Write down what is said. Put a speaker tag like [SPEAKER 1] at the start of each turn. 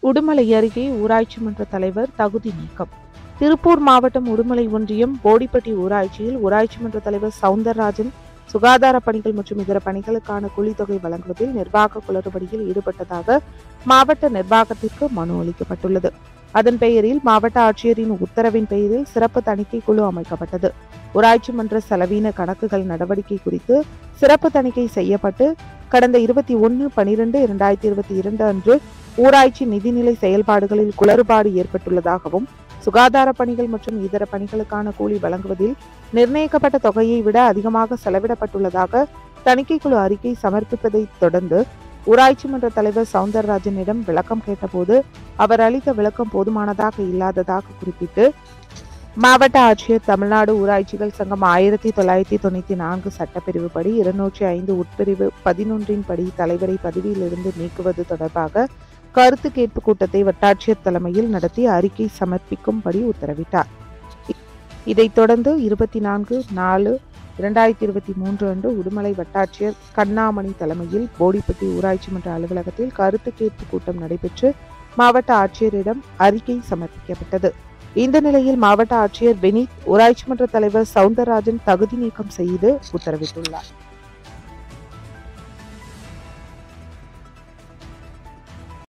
[SPEAKER 1] உடுமலை அருகே ஊராட்சி மன்ற தலைவர் தகுதி நீக்கம் திருப்பூர் மாவட்டம் உடுமலை ஒன்றியம் போடிப்பட்டி ஊராட்சியில் ஊராட்சி மன்ற தலைவர் சவுந்தரராஜன் சுகாதார பணிகள் மற்றும் இதர பணிகளுக்கான கூலித்தொகை வழங்குவதில் நிர்வாக குளறுபடியில் ஈடுபட்டதாக மாவட்ட நிர்வாகத்திற்கு மனு அளிக்கப்பட்டுள்ளது அதன் பெயரில் மாவட்ட ஆட்சியரின் உத்தரவின் பெயரில் சிறப்பு தணிக்கை குழு அமைக்கப்பட்டது ஊராட்சி மன்ற செலவீன கணக்குகள் நடவடிக்கை குறித்து சிறப்பு தணிக்கை செய்யப்பட்டு கடந்த இருபத்தி ஒன்று பனிரெண்டு இரண்டாயிரத்தி இருபத்தி இரண்டு அன்று ஊராட்சி நிதிநிலை செயல்பாடுகளில் குளறுபாடு ஏற்பட்டுள்ளதாகவும் சுகாதார பணிகள் மற்றும் இதர பணிகளுக்கான கூலி வழங்குவதில் நிர்ணயிக்கப்பட்ட தொகையை விட அதிகமாக செலவிடப்பட்டுள்ளதாக தணிக்கைக்குழு அறிக்கை சமர்ப்பிப்பதை தொடர்ந்து ஊராட்சி மன்ற தலைவர் சவுந்தரராஜனிடம் விளக்கம் கேட்டபோது அவர் அளித்த விளக்கம் போதுமானதாக இல்லாததாக குறிப்பிட்டு மாவட்ட ஆட்சியர் தமிழ்நாடு ஊராட்சிகள் சங்கம் ஆயிரத்தி தொள்ளாயிரத்தி தொண்ணூத்தி நான்கு சட்டப்பிரிவு படி இருநூற்றி ஐந்து உட்பிரிவு பதினொன்றின் படி தலைவரை பதவியிலிருந்து நீக்குவது தொடர்பாக கருத்து கேட்பு கூட்டத்தை வட்டாட்சியர் தலைமையில் நடத்தி அறிக்கை சமர்ப்பிக்கும்படி உத்தரவிட்டார் இதைத் தொடர்ந்து இருபத்தி நான்கு நாலு இரண்டாயிரத்தி இருபத்தி மூன்று அன்று உடுமலை வட்டாட்சியர் கண்ணாமணி தலைமையில் போடிப்பட்டி ஊராட்சி மன்ற அலுவலகத்தில் கருத்து கேட்பு கூட்டம் நடைபெற்று மாவட்ட ஆட்சியரிடம் அறிக்கை சமர்ப்பிக்கப்பட்டது இந்த நிலையில் மாவட்ட ஆட்சியர் வினீத் ஊராட்சி மன்ற தலைவர் சவுந்தரராஜன் தகுதி நீக்கம் செய்து உத்தரவிட்டுள்ளார்